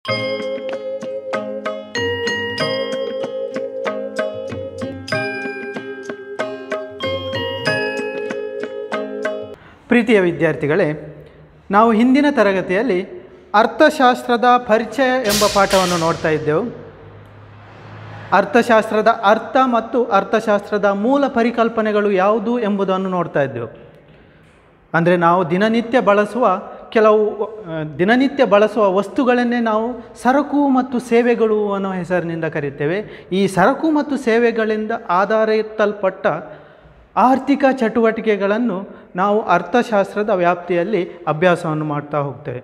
ಪ್ರೀತಿಯ ವಿದ್ಯಾರ್ಥಿಗಳೇ ನಾವು ಹಿಂದಿನ ತರಗತಿಯಲ್ಲಿ ಅರ್ಥಶಾಸ್ತ್ರದ ಪರಿಚಯ ಎಂಬ ಪಾಠವನ್ನು ನೋಡ್ತಾ ಇದ್ದೆವು ಅರ್ಥಶಾಸ್ತ್ರದ ಅರ್ಥ ಮತ್ತು ಅರ್ಥಶಾಸ್ತ್ರದ ಮೂಲ ಪರಿಕಲ್ಪನೆಗಳು ಯಾವುದು ಎಂಬುದನ್ನು ನೋಡ್ತಾ ಇದ್ದೆವು ಅಂದರೆ ನಾವು ದಿನನಿತ್ಯ ಬಳಸುವ ಕೆಲವು ಆ, ದಿನನಿತ್ಯ ಬಳಸುವ ವಸ್ತುಗಳನ್ನೇ ನಾವು ಸರಕು ಮತ್ತು ಸೇವೆಗಳು ಅನ್ನೋ ಹೆಸರಿನಿಂದ ಕರೀತೇವೆ ಈ ಸರಕು ಮತ್ತು ಸೇವೆಗಳಿಂದ ಆಧಾರಿತಲ್ಪಟ್ಟ ಆರ್ಥಿಕ ಚಟುವಟಿಕೆಗಳನ್ನು ನಾವು ಅರ್ಥಶಾಸ್ತ್ರದ ವ್ಯಾಪ್ತಿಯಲ್ಲಿ ಅಭ್ಯಾಸವನ್ನು ಮಾಡ್ತಾ ಹೋಗ್ತೇವೆ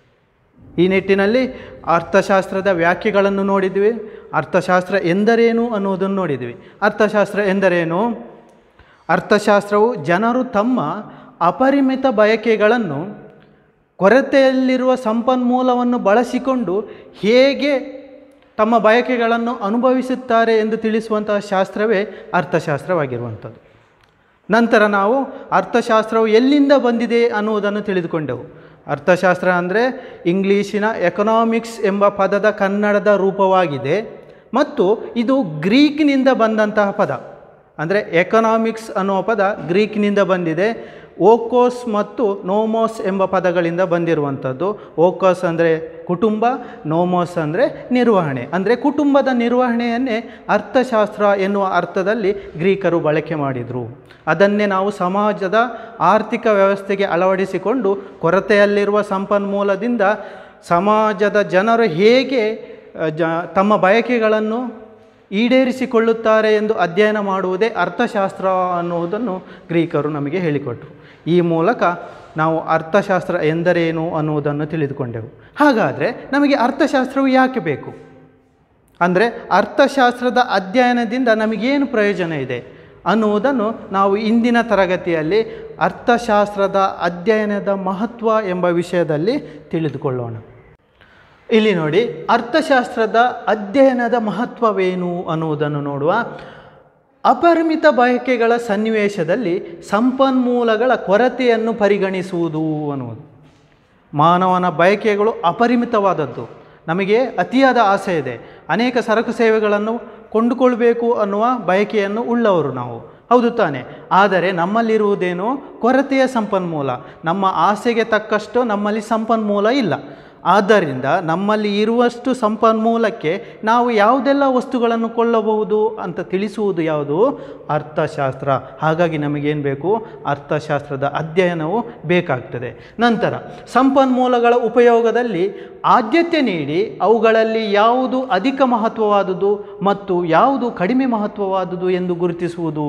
ಈ ನಿಟ್ಟಿನಲ್ಲಿ ಅರ್ಥಶಾಸ್ತ್ರದ ವ್ಯಾಖ್ಯೆಗಳನ್ನು ನೋಡಿದ್ವಿ ಅರ್ಥಶಾಸ್ತ್ರ ಎಂದರೇನು ಅನ್ನುವುದನ್ನು ನೋಡಿದ್ವಿ ಅರ್ಥಶಾಸ್ತ್ರ ಎಂದರೇನು ಅರ್ಥಶಾಸ್ತ್ರವು ಜನರು ತಮ್ಮ ಅಪರಿಮಿತ ಬಯಕೆಗಳನ್ನು ಕೊರತೆಯಲ್ಲಿರುವ ಸಂಪನ್ಮೂಲವನ್ನು ಬಳಸಿಕೊಂಡು ಹೇಗೆ ತಮ್ಮ ಬಯಕೆಗಳನ್ನು ಅನುಭವಿಸುತ್ತಾರೆ ಎಂದು ತಿಳಿಸುವಂತಹ ಶಾಸ್ತ್ರವೇ ಅರ್ಥಶಾಸ್ತ್ರವಾಗಿರುವಂಥದ್ದು ನಂತರ ನಾವು ಅರ್ಥಶಾಸ್ತ್ರವು ಎಲ್ಲಿಂದ ಬಂದಿದೆ ಅನ್ನುವುದನ್ನು ತಿಳಿದುಕೊಂಡೆವು ಅರ್ಥಶಾಸ್ತ್ರ ಅಂದರೆ ಇಂಗ್ಲೀಷಿನ ಎಕನಾಮಿಕ್ಸ್ ಎಂಬ ಪದದ ಕನ್ನಡದ ರೂಪವಾಗಿದೆ ಮತ್ತು ಇದು ಗ್ರೀಕ್ನಿಂದ ಬಂದಂತಹ ಪದ ಅಂದರೆ ಎಕನಾಮಿಕ್ಸ್ ಅನ್ನುವ ಪದ ಗ್ರೀಕ್ನಿಂದ ಬಂದಿದೆ ಓಕೋಸ್ ಮತ್ತು ನೋಮೋಸ್ ಎಂಬ ಪದಗಳಿಂದ ಬಂದಿರುವಂಥದ್ದು ಓಕೋಸ್ ಅಂದರೆ ಕುಟುಂಬ ನೋಮೋಸ್ ಅಂದರೆ ನಿರ್ವಹಣೆ ಅಂದರೆ ಕುಟುಂಬದ ನಿರ್ವಹಣೆಯನ್ನೇ ಅರ್ಥಶಾಸ್ತ್ರ ಎನ್ನುವ ಅರ್ಥದಲ್ಲಿ ಗ್ರೀಕರು ಬಳಕೆ ಮಾಡಿದರು ಅದನ್ನೇ ನಾವು ಸಮಾಜದ ಆರ್ಥಿಕ ವ್ಯವಸ್ಥೆಗೆ ಅಳವಡಿಸಿಕೊಂಡು ಕೊರತೆಯಲ್ಲಿರುವ ಸಂಪನ್ಮೂಲದಿಂದ ಸಮಾಜದ ಜನರು ಹೇಗೆ ಅ, ಜ ತಮ್ಮ ಬಯಕೆಗಳನ್ನು ಈಡೇರಿಸಿಕೊಳ್ಳುತ್ತಾರೆ ಎಂದು ಅಧ್ಯಯನ ಮಾಡುವುದೇ ಅರ್ಥಶಾಸ್ತ್ರ ಅನ್ನುವುದನ್ನು ಗ್ರೀಕರು ನಮಗೆ ಹೇಳಿಕೊಟ್ಟರು ಈ ಮೂಲಕ ನಾವು ಅರ್ಥಶಾಸ್ತ್ರ ಎಂದರೇನು ಅನ್ನುವುದನ್ನು ತಿಳಿದುಕೊಂಡೆವು ಹಾಗಾದರೆ ನಮಗೆ ಅರ್ಥಶಾಸ್ತ್ರವು ಯಾಕೆ ಬೇಕು ಅಂದರೆ ಅರ್ಥಶಾಸ್ತ್ರದ ಅಧ್ಯಯನದಿಂದ ನಮಗೇನು ಪ್ರಯೋಜನ ಇದೆ ಅನ್ನುವುದನ್ನು ನಾವು ಇಂದಿನ ತರಗತಿಯಲ್ಲಿ ಅರ್ಥಶಾಸ್ತ್ರದ ಅಧ್ಯಯನದ ಮಹತ್ವ ಎಂಬ ವಿಷಯದಲ್ಲಿ ತಿಳಿದುಕೊಳ್ಳೋಣ ಇಲ್ಲಿ ನೋಡಿ ಅರ್ಥಶಾಸ್ತ್ರದ ಅಧ್ಯಯನದ ಮಹತ್ವವೇನು ಅನ್ನುವುದನ್ನು ನೋಡುವ ಅಪರಿಮಿತ ಬಯಕೆಗಳ ಸನ್ನಿವೇಶದಲ್ಲಿ ಸಂಪನ್ಮೂಲಗಳ ಕೊರತೆಯನ್ನು ಪರಿಗಣಿಸುವುದು ಅನ್ನುವುದು ಮಾನವನ ಬಯಕೆಗಳು ಅಪರಿಮಿತವಾದದ್ದು ನಮಗೆ ಅತಿಯಾದ ಆಸೆ ಇದೆ ಅನೇಕ ಸರಕು ಸೇವೆಗಳನ್ನು ಕೊಂಡುಕೊಳ್ಬೇಕು ಅನ್ನುವ ಬಯಕೆಯನ್ನು ಉಳ್ಳವರು ನಾವು ಹೌದು ತಾನೆ ಆದರೆ ನಮ್ಮಲ್ಲಿರುವುದೇನು ಕೊರತೆಯ ಸಂಪನ್ಮೂಲ ನಮ್ಮ ಆಸೆಗೆ ತಕ್ಕಷ್ಟು ನಮ್ಮಲ್ಲಿ ಸಂಪನ್ಮೂಲ ಇಲ್ಲ ಆದ್ದರಿಂದ ನಮ್ಮಲ್ಲಿ ಇರುವಷ್ಟು ಸಂಪನ್ಮೂಲಕ್ಕೆ ನಾವು ಯಾವುದೆಲ್ಲ ವಸ್ತುಗಳನ್ನು ಕೊಳ್ಳಬಹುದು ಅಂತ ತಿಳಿಸುವುದು ಯಾವುದು ಅರ್ಥಶಾಸ್ತ್ರ ಹಾಗಾಗಿ ನಮಗೇನು ಬೇಕು ಅರ್ಥಶಾಸ್ತ್ರದ ಅಧ್ಯಯನವು ಬೇಕಾಗ್ತದೆ ನಂತರ ಸಂಪನ್ಮೂಲಗಳ ಉಪಯೋಗದಲ್ಲಿ ಆದ್ಯತೆ ನೀಡಿ ಅವುಗಳಲ್ಲಿ ಯಾವುದು ಅಧಿಕ ಮಹತ್ವವಾದುದು ಮತ್ತು ಯಾವುದು ಕಡಿಮೆ ಮಹತ್ವವಾದುದು ಎಂದು ಗುರುತಿಸುವುದು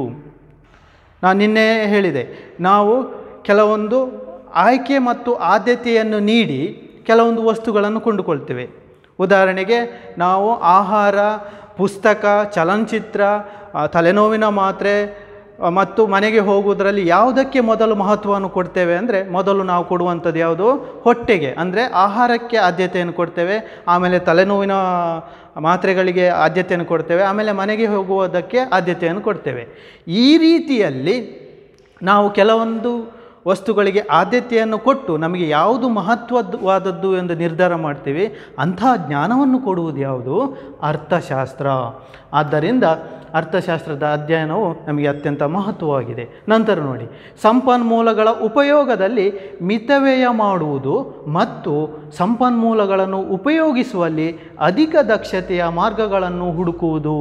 ನಾನು ನಿನ್ನೆ ಹೇಳಿದೆ ನಾವು ಕೆಲವೊಂದು ಆಯ್ಕೆ ಮತ್ತು ಆದ್ಯತೆಯನ್ನು ನೀಡಿ ಕೆಲವೊಂದು ವಸ್ತುಗಳನ್ನು ಕೊಂಡುಕೊಳ್ತೇವೆ ಉದಾಹರಣೆಗೆ ನಾವು ಆಹಾರ ಪುಸ್ತಕ ಚಲನಚಿತ್ರ ಆ, ತಲೆನೋವಿನ ಮಾತ್ರೆ ಆ, ಮತ್ತು ಮನೆಗೆ ಹೋಗುವುದರಲ್ಲಿ ಯಾವುದಕ್ಕೆ ಮೊದಲು ಮಹತ್ವವನ್ನು ಕೊಡ್ತೇವೆ ಅಂದರೆ ಮೊದಲು ನಾವು ಕೊಡುವಂಥದ್ದು ಯಾವುದು ಹೊಟ್ಟೆಗೆ ಅಂದರೆ ಆಹಾರಕ್ಕೆ ಆದ್ಯತೆಯನ್ನು ಕೊಡ್ತೇವೆ ಆಮೇಲೆ ತಲೆನೋವಿನ ಮಾತ್ರೆಗಳಿಗೆ ಆದ್ಯತೆಯನ್ನು ಕೊಡ್ತೇವೆ ಆಮೇಲೆ ಮನೆಗೆ ಹೋಗುವುದಕ್ಕೆ ಆದ್ಯತೆಯನ್ನು ಕೊಡ್ತೇವೆ ಈ ರೀತಿಯಲ್ಲಿ ನಾವು ಕೆಲವೊಂದು ವಸ್ತುಗಳಿಗೆ ಆದ್ಯತೆಯನ್ನು ಕೊಟ್ಟು ನಮಗೆ ಯಾವುದು ಮಹತ್ವವಾದದ್ದು ಎಂದು ನಿರ್ಧಾರ ಮಾಡ್ತೀವಿ ಅಂತಹ ಜ್ಞಾನವನ್ನು ಕೊಡುವುದು ಯಾವುದು ಅರ್ಥಶಾಸ್ತ್ರ ಆದ್ದರಿಂದ ಅರ್ಥಶಾಸ್ತ್ರದ ಅಧ್ಯಯನವು ನಮಗೆ ಅತ್ಯಂತ ಮಹತ್ವವಾಗಿದೆ ನಂತರ ನೋಡಿ ಸಂಪನ್ಮೂಲಗಳ ಉಪಯೋಗದಲ್ಲಿ ಮಿತವ್ಯಯ ಮಾಡುವುದು ಮತ್ತು ಸಂಪನ್ಮೂಲಗಳನ್ನು ಉಪಯೋಗಿಸುವಲ್ಲಿ ಅಧಿಕ ದಕ್ಷತೆಯ ಮಾರ್ಗಗಳನ್ನು ಹುಡುಕುವುದು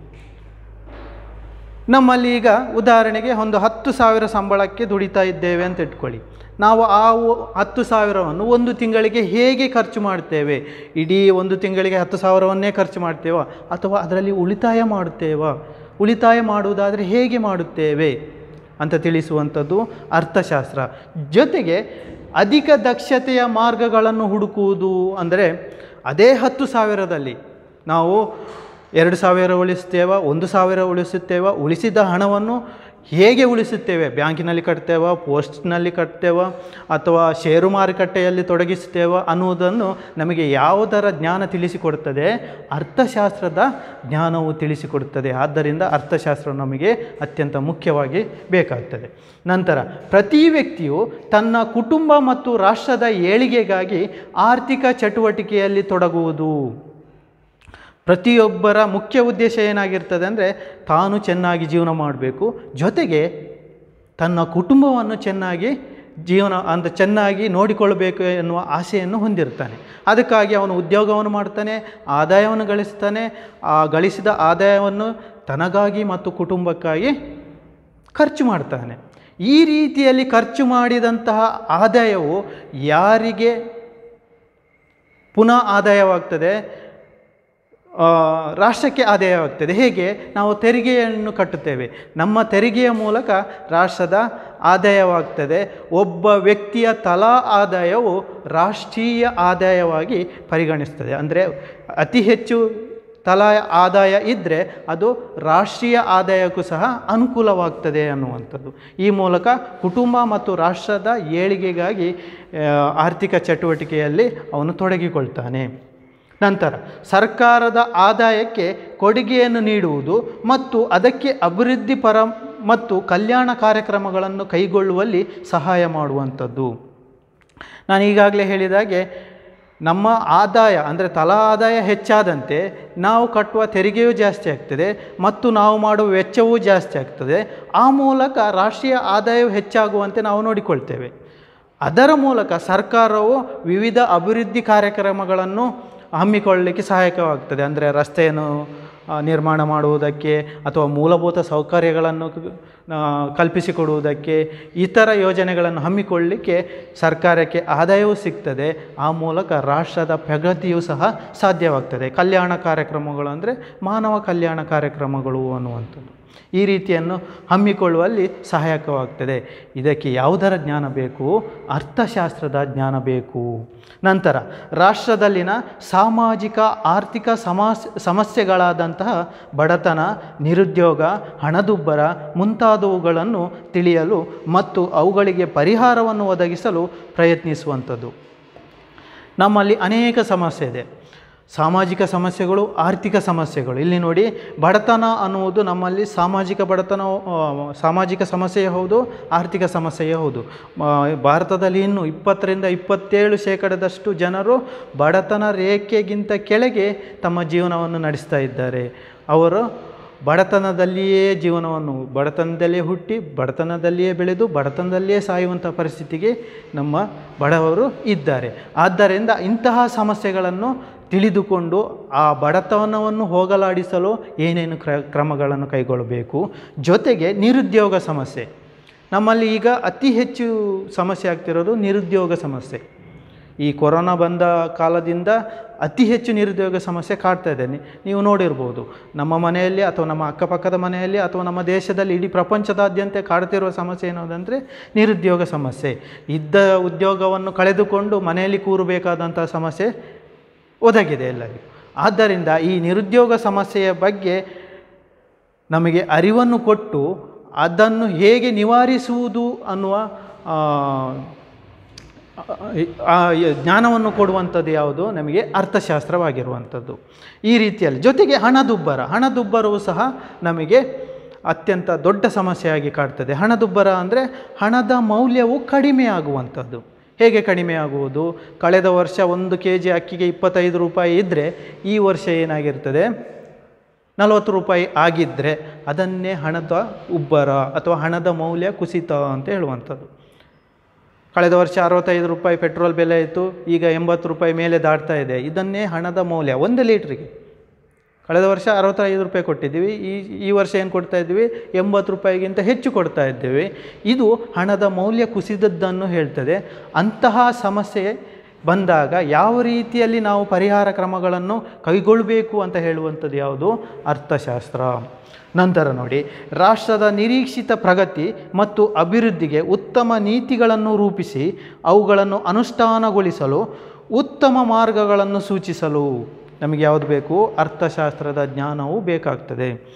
ನಮ್ಮಲ್ಲಿ ಈಗ ಉದಾಹರಣೆಗೆ ಒಂದು ಹತ್ತು ಸಾವಿರ ಸಂಬಳಕ್ಕೆ ದುಡಿತಾ ಇದ್ದೇವೆ ಅಂತ ಇಟ್ಕೊಳ್ಳಿ ನಾವು ಆ ಒ- ಹತ್ತು ಸಾವಿರವನ್ನು ಒಂದು ತಿಂಗಳಿಗೆ ಹೇಗೆ ಖರ್ಚು ಮಾಡ್ತೇವೆ ಇಡೀ ಒಂದು ತಿಂಗಳಿಗೆ ಹತ್ತು ಸಾವಿರವನ್ನೇ ಖರ್ಚು ಮಾಡ್ತೇವಾ ಅಥವಾ ಅದರಲ್ಲಿ ಉಳಿತಾಯ ಮಾಡುತ್ತೇವಾ ಉಳಿತಾಯ ಮಾಡುವುದಾದರೆ ಹೇಗೆ ಮಾಡುತ್ತೇವೆ ಅಂತ ತಿಳಿಸುವಂಥದ್ದು ಅರ್ಥಶಾಸ್ತ್ರ ಜೊತೆಗೆ ಅಧಿಕ ದಕ್ಷತೆಯ ಮಾರ್ಗಗಳನ್ನು ಹುಡುಕುವುದು ಅಂದರೆ ಅದೇ ಹತ್ತು ಸಾವಿರದಲ್ಲಿ ನಾವು ಎರಡು ಸಾವಿರ ಉಳಿಸ್ತೇವ ಒಂದು ಸಾವಿರ ಉಳಿಸುತ್ತೇವ ಉಳಿಸಿದ ಹಣವನ್ನು ಹೇಗೆ ಉಳಿಸುತ್ತೇವೆ ಬ್ಯಾಂಕಿನಲ್ಲಿ ಕಟ್ತೇವ ಪೋಸ್ಟ್ನಲ್ಲಿ ಕಟ್ತೇವ ಅಥವಾ ಷೇರು ಮಾರುಕಟ್ಟೆಯಲ್ಲಿ ತೊಡಗಿಸ್ತೇವ ಅನ್ನುವುದನ್ನು ನಮಗೆ ಯಾವುದರ ಜ್ಞಾನ ತಿಳಿಸಿಕೊಡುತ್ತದೆ ಅರ್ಥಶಾಸ್ತ್ರದ ಜ್ಞಾನವು ತಿಳಿಸಿಕೊಡುತ್ತದೆ ಆದ್ದರಿಂದ ಅರ್ಥಶಾಸ್ತ್ರ ನಮಗೆ ಅತ್ಯಂತ ಮುಖ್ಯವಾಗಿ ಬೇಕಾಗ್ತದೆ ನಂತರ ಪ್ರತಿ ವ್ಯಕ್ತಿಯು ತನ್ನ ಕುಟುಂಬ ಮತ್ತು ರಾಷ್ಟ್ರದ ಏಳಿಗೆಗಾಗಿ ಆರ್ಥಿಕ ಚಟುವಟಿಕೆಯಲ್ಲಿ ತೊಡಗುವುದು ಪ್ರತಿಯೊಬ್ಬರ ಮುಖ್ಯ ಉದ್ದೇಶ ಏನಾಗಿರ್ತದೆ ಅಂದರೆ ತಾನು ಚೆನ್ನಾಗಿ ಜೀವನ ಮಾಡಬೇಕು ಜೊತೆಗೆ ತನ್ನ ಕುಟುಂಬವನ್ನು ಚೆನ್ನಾಗಿ ಜೀವನ ಅಂತ ಚೆನ್ನಾಗಿ ನೋಡಿಕೊಳ್ಳಬೇಕು ಎನ್ನುವ ಆಸೆಯನ್ನು ಹೊಂದಿರ್ತಾನೆ ಅದಕ್ಕಾಗಿ ಅವನು ಉದ್ಯೋಗವನ್ನು ಮಾಡ್ತಾನೆ ಆದಾಯವನ್ನು ಗಳಿಸ್ತಾನೆ ಆ ಗಳಿಸಿದ ಆದಾಯವನ್ನು ತನಗಾಗಿ ಮತ್ತು ಕುಟುಂಬಕ್ಕಾಗಿ ಖರ್ಚು ಮಾಡ್ತಾನೆ ಈ ರೀತಿಯಲ್ಲಿ ಖರ್ಚು ಮಾಡಿದಂತಹ ಆದಾಯವು ಯಾರಿಗೆ ಪುನಃ ಆದಾಯವಾಗ್ತದೆ ಆ, ರಾಷ್ಟ್ರಕ್ಕೆ ಆದಾಯವಾಗ್ತದೆ ಹೇಗೆ ನಾವು ತೆರಿಗೆಯನ್ನು ಕಟ್ಟುತ್ತೇವೆ ನಮ್ಮ ತೆರಿಗೆಯ ಮೂಲಕ ರಾಷ್ಟ್ರದ ಆದಾಯವಾಗ್ತದೆ ಒಬ್ಬ ವ್ಯಕ್ತಿಯ ತಲಾ ಆದಾಯವು ರಾಷ್ಟ್ರೀಯ ಆದಾಯವಾಗಿ ಪರಿಗಣಿಸ್ತದೆ ಅಂದರೆ ಅತಿ ಹೆಚ್ಚು ತಲಾ ಆದಾಯ ಇದ್ದರೆ ಅದು ರಾಷ್ಟ್ರೀಯ ಆದಾಯಕ್ಕೂ ಸಹ ಅನುಕೂಲವಾಗ್ತದೆ ಅನ್ನುವಂಥದ್ದು ಈ ಮೂಲಕ ಕುಟುಂಬ ಮತ್ತು ರಾಷ್ಟ್ರದ ಏಳಿಗೆಗಾಗಿ ಆ, ಆರ್ಥಿಕ ಚಟುವಟಿಕೆಯಲ್ಲಿ ಅವನು ತೊಡಗಿಕೊಳ್ತಾನೆ ನಂತರ ಸರ್ಕಾರದ ಆದಾಯಕ್ಕೆ ಕೊಡುಗೆಯನ್ನು ನೀಡುವುದು ಮತ್ತು ಅದಕ್ಕೆ ಅಭಿವೃದ್ಧಿ ಪರ ಮತ್ತು ಕಲ್ಯಾಣ ಕಾರ್ಯಕ್ರಮಗಳನ್ನು ಕೈಗೊಳ್ಳುವಲ್ಲಿ ಸಹಾಯ ಮಾಡುವಂಥದ್ದು ನಾನು ಈಗಾಗಲೇ ಹೇಳಿದಾಗೆ ನಮ್ಮ ಆದಾಯ ಅಂದರೆ ತಲಾ ಆದಾಯ ಹೆಚ್ಚಾದಂತೆ ನಾವು ಕಟ್ಟುವ ತೆರಿಗೆಯೂ ಜಾಸ್ತಿ ಆಗ್ತದೆ ಮತ್ತು ನಾವು ಮಾಡುವ ವೆಚ್ಚವೂ ಜಾಸ್ತಿ ಆಗ್ತದೆ ಆ ಮೂಲಕ ರಾಷ್ಟ್ರೀಯ ಆದಾಯವು ಹೆಚ್ಚಾಗುವಂತೆ ನಾವು ನೋಡಿಕೊಳ್ತೇವೆ ಅದರ ಮೂಲಕ ಸರ್ಕಾರವು ವಿವಿಧ ಅಭಿವೃದ್ಧಿ ಕಾರ್ಯಕ್ರಮಗಳನ್ನು ಹಮ್ಮಿಕೊಳ್ಳಲಿಕ್ಕೆ ಸಹಾಯಕವಾಗ್ತದೆ ಅಂದರೆ ರಸ್ತೆಯನ್ನು ಆ, ನಿರ್ಮಾಣ ಮಾಡುವುದಕ್ಕೆ ಅಥವಾ ಮೂಲಭೂತ ಸೌಕರ್ಯಗಳನ್ನು ಆ, ಕಲ್ಪಿಸಿಕೊಡುವುದಕ್ಕೆ ಇತರ ಯೋಜನೆಗಳನ್ನು ಹಮ್ಮಿಕೊಳ್ಳಲಿಕ್ಕೆ ಸರ್ಕಾರಕ್ಕೆ ಆದಾಯವೂ ಸಿಗ್ತದೆ ಆ ಮೂಲಕ ರಾಷ್ಟ್ರದ ಪ್ರಗತಿಯೂ ಸಹ ಸಾಧ್ಯವಾಗ್ತದೆ ಕಲ್ಯಾಣ ಕಾರ್ಯಕ್ರಮಗಳು ಅಂದರೆ ಮಾನವ ಕಲ್ಯಾಣ ಕಾರ್ಯಕ್ರಮಗಳು ಅನ್ನುವಂಥದ್ದು ಈ ರೀತಿಯನ್ನು ಹಮ್ಮಿಕೊಳ್ಳುವಲ್ಲಿ ಸಹಾಯಕವಾಗ್ತದೆ ಇದಕ್ಕೆ ಯಾವುದರ ಜ್ಞಾನ ಬೇಕು ಅರ್ಥಶಾಸ್ತ್ರದ ಜ್ಞಾನ ಬೇಕು ನಂತರ ರಾಷ್ಟ್ರದಲ್ಲಿನ ಸಾಮಾಜಿಕ ಆರ್ಥಿಕ ಸಮಸ್ ಸಮಸ್ಯೆಗಳಾದಂತಹ ಬಡತನ ನಿರುದ್ಯೋಗ ಹಣದುಬ್ಬರ ಮುಂತಾದವುಗಳನ್ನು ತಿಳಿಯಲು ಮತ್ತು ಅವುಗಳಿಗೆ ಪರಿಹಾರವನ್ನು ಒದಗಿಸಲು ಪ್ರಯತ್ನಿಸುವಂಥದ್ದು ನಮ್ಮಲ್ಲಿ ಅನೇಕ ಸಮಸ್ಯೆ ಇದೆ ಸಾಮಾಜಿಕ ಸಮಸ್ಯೆಗಳು ಆರ್ಥಿಕ ಸಮಸ್ಯೆಗಳು ಇಲ್ಲಿ ನೋಡಿ ಬಡತನ ಅನ್ನುವುದು ನಮ್ಮಲ್ಲಿ ಸಾಮಾಜಿಕ ಬಡತನ ಆ, ಸಾಮಾಜಿಕ ಸಮಸ್ಯೆಯೇ ಹೌದು ಆರ್ಥಿಕ ಸಮಸ್ಯೆಯೇ ಹೌದು ಆ, ಭಾರತದಲ್ಲಿ ಇನ್ನು ಇಪ್ಪತ್ತರಿಂದ ಇಪ್ಪತ್ತೇಳು ಶೇಕಡದಷ್ಟು ಜನರು ಬಡತನ ರೇಖೆಗಿಂತ ಕೆಳಗೆ ತಮ್ಮ ಜೀವನವನ್ನು ನಡೆಸ್ತಾ ಇದ್ದಾರೆ ಅವರು ಬಡತನದಲ್ಲಿಯೇ ಜೀವನವನ್ನು ಬಡತನದಲ್ಲಿಯೇ ಹುಟ್ಟಿ ಬಡತನದಲ್ಲಿಯೇ ಬೆಳೆದು ಬಡತನದಲ್ಲಿಯೇ ಸಾಯುವಂಥ ಪರಿಸ್ಥಿತಿಗೆ ನಮ್ಮ ಬಡವರು ಇದ್ದಾರೆ ಆದ್ದರಿಂದ ಇಂತಹ ಸಮಸ್ಯೆಗಳನ್ನು ತಿಳಿದುಕೊಂಡು ಆ ಬಡತನವನ್ನು ಹೋಗಲಾಡಿಸಲು ಏನೇನು ಕ್ರ ಕ್ರಮಗಳನ್ನು ಕೈಗೊಳ್ಳಬೇಕು ಜೊತೆಗೆ ನಿರುದ್ಯೋಗ ಸಮಸ್ಯೆ ನಮ್ಮಲ್ಲಿ ಈಗ ಅತಿ ಹೆಚ್ಚು ಸಮಸ್ಯೆ ಆಗ್ತಿರೋದು ನಿರುದ್ಯೋಗ ಸಮಸ್ಯೆ ಈ ಕೊರೋನಾ ಬಂದ ಕಾಲದಿಂದ ಅತಿ ಹೆಚ್ಚು ನಿರುದ್ಯೋಗ ಸಮಸ್ಯೆ ಕಾಡ್ತಾ ಇದೆ ನಿ- ನೀವು ನೋಡಿರ್ಬೋದು ನಮ್ಮ ಮನೆಯಲ್ಲಿ ಅಥವಾ ನಮ್ಮ ಅಕ್ಕಪಕ್ಕದ ಮನೆಯಲ್ಲಿ ಅಥವಾ ನಮ್ಮ ದೇಶದಲ್ಲಿ ಇಡೀ ಪ್ರಪಂಚದಾದ್ಯಂತ ಕಾಡ್ತಿರುವ ಸಮಸ್ಯೆ ಏನೋದಂದರೆ ನಿರುದ್ಯೋಗ ಸಮಸ್ಯೆ ಇದ್ದ ಉದ್ಯೋಗವನ್ನು ಕಳೆದುಕೊಂಡು ಮನೆಯಲ್ಲಿ ಕೂರಬೇಕಾದಂಥ ಸಮಸ್ಯೆ ಒದಗಿದೆ ಎಲ್ಲರಿಗೂ ಆದ್ದರಿಂದ ಈ ನಿರುದ್ಯೋಗ ಸಮಸ್ಯೆಯ ಬಗ್ಗೆ ನಮಗೆ ಅರಿವನ್ನು ಕೊಟ್ಟು ಅದನ್ನು ಹೇಗೆ ನಿವಾರಿಸುವುದು ಅನ್ನುವ ಆ, ಆ ಜ್ಞಾನವನ್ನು ಕೊಡುವಂಥದ್ದು ಯಾವುದು ನಮಗೆ ಅರ್ಥಶಾಸ್ತ್ರವಾಗಿರುವಂಥದ್ದು ಈ ರೀತಿಯಲ್ಲಿ ಜೊತೆಗೆ ಹಣದುಬ್ಬರ ಹಣದುಬ್ಬರವು ಸಹ ನಮಗೆ ಅತ್ಯಂತ ದೊಡ್ಡ ಸಮಸ್ಯೆಯಾಗಿ ಕಾಡ್ತದೆ ಹಣದುಬ್ಬರ ಅಂದರೆ ಹಣದ ಮೌಲ್ಯವು ಕಡಿಮೆ ಆಗುವಂಥದ್ದು ಹೇಗೆ ಕಡಿಮೆ ಆಗುವುದು ಕಳೆದ ವರ್ಷ ಒಂದು ಕೆ ಜಿ ಅಕ್ಕಿಗೆ ಇಪ್ಪತ್ತೈದು ರೂಪಾಯಿ ಇದ್ದರೆ ಈ ವರ್ಷ ಏನಾಗಿರ್ತದೆ ನಲವತ್ತು ರೂಪಾಯಿ ಆಗಿದ್ದರೆ ಅದನ್ನೇ ಹಣದ ಉಬ್ಬರ ಅಥವಾ ಹಣದ ಮೌಲ್ಯ ಕುಸಿತ ಅಂತ ಹೇಳುವಂಥದ್ದು ಕಳೆದ ವರ್ಷ ಅರವತ್ತೈದು ರೂಪಾಯಿ ಪೆಟ್ರೋಲ್ ಬೆಲೆ ಇತ್ತು ಈಗ ಎಂಬತ್ತು ರೂಪಾಯಿ ಮೇಲೆ ದಾಟ್ತಾ ಇದೆ ಇದನ್ನೇ ಹಣದ ಮೌಲ್ಯ ಒಂದು ಲೀಟ್ರಿಗೆ ಕಳೆದ ವರ್ಷ ಅರವತ್ತೈದು ರೂಪಾಯಿ ಕೊಟ್ಟಿದ್ದೀವಿ ಈ ಈ ವರ್ಷ ಏನು ಕೊಡ್ತಾ ಇದ್ದೀವಿ ಎಂಬತ್ತು ರೂಪಾಯಿಗಿಂತ ಹೆಚ್ಚು ಕೊಡ್ತಾ ಇದ್ದೀವಿ ಇದು ಹಣದ ಮೌಲ್ಯ ಕುಸಿದದ್ದನ್ನು ಹೇಳ್ತದೆ ಅಂತಹ ಸಮಸ್ಯೆ ಬಂದಾಗ ಯಾವ ರೀತಿಯಲ್ಲಿ ನಾವು ಪರಿಹಾರ ಕ್ರಮಗಳನ್ನು ಕೈಗೊಳ್ಳಬೇಕು ಅಂತ ಹೇಳುವಂಥದ್ದು ಯಾವುದು ಅರ್ಥಶಾಸ್ತ್ರ ನಂತರ ನೋಡಿ ರಾಷ್ಟ್ರದ ನಿರೀಕ್ಷಿತ ಪ್ರಗತಿ ಮತ್ತು ಅಭಿವೃದ್ಧಿಗೆ ಉತ್ತಮ ನೀತಿಗಳನ್ನು ರೂಪಿಸಿ ಅವುಗಳನ್ನು ಅನುಷ್ಠಾನಗೊಳಿಸಲು ಉತ್ತಮ ಮಾರ್ಗಗಳನ್ನು ಸೂಚಿಸಲು ನಮಗೆ ಯಾವುದು ಬೇಕು ಅರ್ಥಶಾಸ್ತ್ರದ ಜ್ಞಾನವು ಬೇಕಾಗ್ತದೆ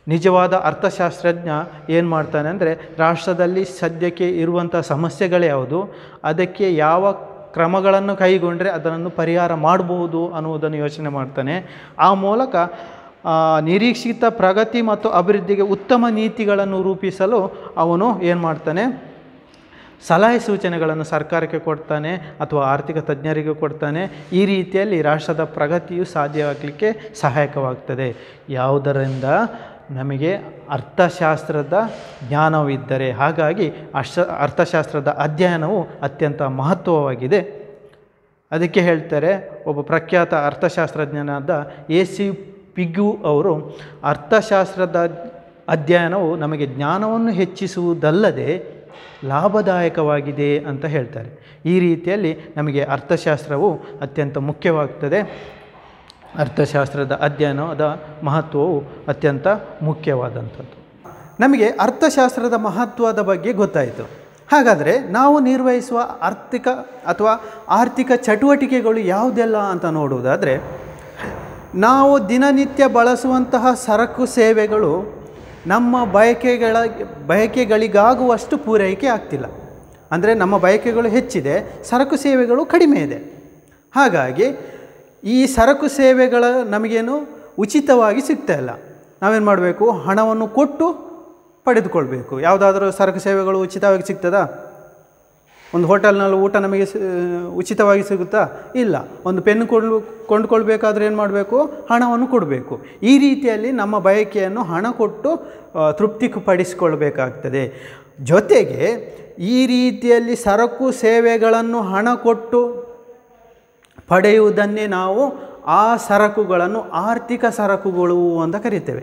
ನಿಜವಾದ ಅರ್ಥಶಾಸ್ತ್ರಜ್ಞ ಏನು ಮಾಡ್ತಾನೆ ಅಂದರೆ ರಾಷ್ಟ್ರದಲ್ಲಿ ಸದ್ಯಕ್ಕೆ ಇರುವಂಥ ಸಮಸ್ಯೆಗಳು ಯಾವುದು ಅದಕ್ಕೆ ಯಾವ ಕ್ರಮಗಳನ್ನು ಕೈಗೊಂಡ್ರೆ ಅದನ್ನು ಪರಿಹಾರ ಮಾಡಬಹುದು ಅನ್ನುವುದನ್ನು ಯೋಚನೆ ಮಾಡ್ತಾನೆ ಆ ಮೂಲಕ ಆ, ನಿರೀಕ್ಷಿತ ಪ್ರಗತಿ ಮತ್ತು ಅಭಿವೃದ್ಧಿಗೆ ಉತ್ತಮ ನೀತಿಗಳನ್ನು ರೂಪಿಸಲು ಅವನು ಏನು ಮಾಡ್ತಾನೆ ಸಲಹೆ ಸೂಚನೆಗಳನ್ನು ಸರ್ಕಾರಕ್ಕೆ ಕೊಡ್ತಾನೆ ಅಥವಾ ಆರ್ಥಿಕ ತಜ್ಞರಿಗೆ ಕೊಡ್ತಾನೆ ಈ ರೀತಿಯಲ್ಲಿ ರಾಷ್ಟ್ರದ ಪ್ರಗತಿಯು ಸಾಧ್ಯವಾಗಲಿಕ್ಕೆ ಸಹಾಯಕವಾಗ್ತದೆ ಯಾವುದರಿಂದ ನಮಗೆ ಅರ್ಥಶಾಸ್ತ್ರದ ಜ್ಞಾನವಿದ್ದರೆ ಹಾಗಾಗಿ ಅರ್ಶ ಅರ್ಥಶಾಸ್ತ್ರದ ಅಧ್ಯಯನವು ಅತ್ಯಂತ ಮಹತ್ವವಾಗಿದೆ ಅದಕ್ಕೆ ಹೇಳ್ತಾರೆ ಒಬ್ಬ ಪ್ರಖ್ಯಾತ ಅರ್ಥಶಾಸ್ತ್ರಜ್ಞನಾದ ಎ ಸಿ ಪಿಗ್ಯು ಅವರು ಅರ್ಥಶಾಸ್ತ್ರದ ಅಧ್ಯಯನವು ನಮಗೆ ಜ್ಞಾನವನ್ನು ಹೆಚ್ಚಿಸುವುದಲ್ಲದೆ ಲಾಭದಾಯಕವಾಗಿದೆ ಅಂತ ಹೇಳ್ತಾರೆ ಈ ರೀತಿಯಲ್ಲಿ ನಮಗೆ ಅರ್ಥಶಾಸ್ತ್ರವು ಅತ್ಯಂತ ಮುಖ್ಯವಾಗ್ತದೆ ಅರ್ಥಶಾಸ್ತ್ರದ ಅಧ್ಯಯನದ ಮಹತ್ವವು ಅತ್ಯಂತ ಮುಖ್ಯವಾದಂಥದ್ದು ನಮಗೆ ಅರ್ಥಶಾಸ್ತ್ರದ ಮಹತ್ವದ ಬಗ್ಗೆ ಗೊತ್ತಾಯಿತು ಹಾಗಾದರೆ ನಾವು ನಿರ್ವಹಿಸುವ ಆರ್ಥಿಕ ಅಥವಾ ಆರ್ಥಿಕ ಚಟುವಟಿಕೆಗಳು ಯಾವುದೆಲ್ಲ ಅಂತ ನೋಡುವುದಾದರೆ ನಾವು ದಿನನಿತ್ಯ ಬಳಸುವಂತಹ ಸರಕು ಸೇವೆಗಳು ನಮ್ಮ ಬಯಕೆಗಳ ಬಯಕೆಗಳಿಗಾಗುವಷ್ಟು ಪೂರೈಕೆ ಆಗ್ತಿಲ್ಲ ಅಂದರೆ ನಮ್ಮ ಬಯಕೆಗಳು ಹೆಚ್ಚಿದೆ ಸರಕು ಸೇವೆಗಳು ಕಡಿಮೆ ಇದೆ ಹಾಗಾಗಿ ಈ ಸರಕು ಸೇವೆಗಳ ನಮಗೇನು ಉಚಿತವಾಗಿ ಸಿಗ್ತಾ ಇಲ್ಲ ನಾವೇನು ಮಾಡಬೇಕು ಹಣವನ್ನು ಕೊಟ್ಟು ಪಡೆದುಕೊಳ್ಬೇಕು ಯಾವುದಾದ್ರೂ ಸರಕು ಸೇವೆಗಳು ಉಚಿತವಾಗಿ ಸಿಗ್ತದಾ ಒಂದು ಹೋಟೆಲ್ನಲ್ಲಿ ಊಟ ನಮಗೆ ಸ- ಉಚಿತವಾಗಿ ಸಿಗುತ್ತಾ ಇಲ್ಲ ಒಂದು ಪೆನ್ ಕೊಂಡು ಕೊಂಡ್ಕೊಳ್ಬೇಕಾದ್ರೆ ಏನು ಮಾಡಬೇಕು ಹಣವನ್ನು ಕೊಡಬೇಕು ಈ ರೀತಿಯಲ್ಲಿ ನಮ್ಮ ಬಯಕೆಯನ್ನು ಹಣ ಕೊಟ್ಟು ಆ, ತೃಪ್ತಿಪಡಿಸಿಕೊಳ್ಬೇಕಾಗ್ತದೆ ಜೊತೆಗೆ ಈ ರೀತಿಯಲ್ಲಿ ಸರಕು ಸೇವೆಗಳನ್ನು ಹಣ ಕೊಟ್ಟು ಪಡೆಯುವುದನ್ನೇ ನಾವು ಆ ಸರಕುಗಳನ್ನು ಆರ್ಥಿಕ ಸರಕುಗಳು ಅಂತ ಕರಿತೇವೆ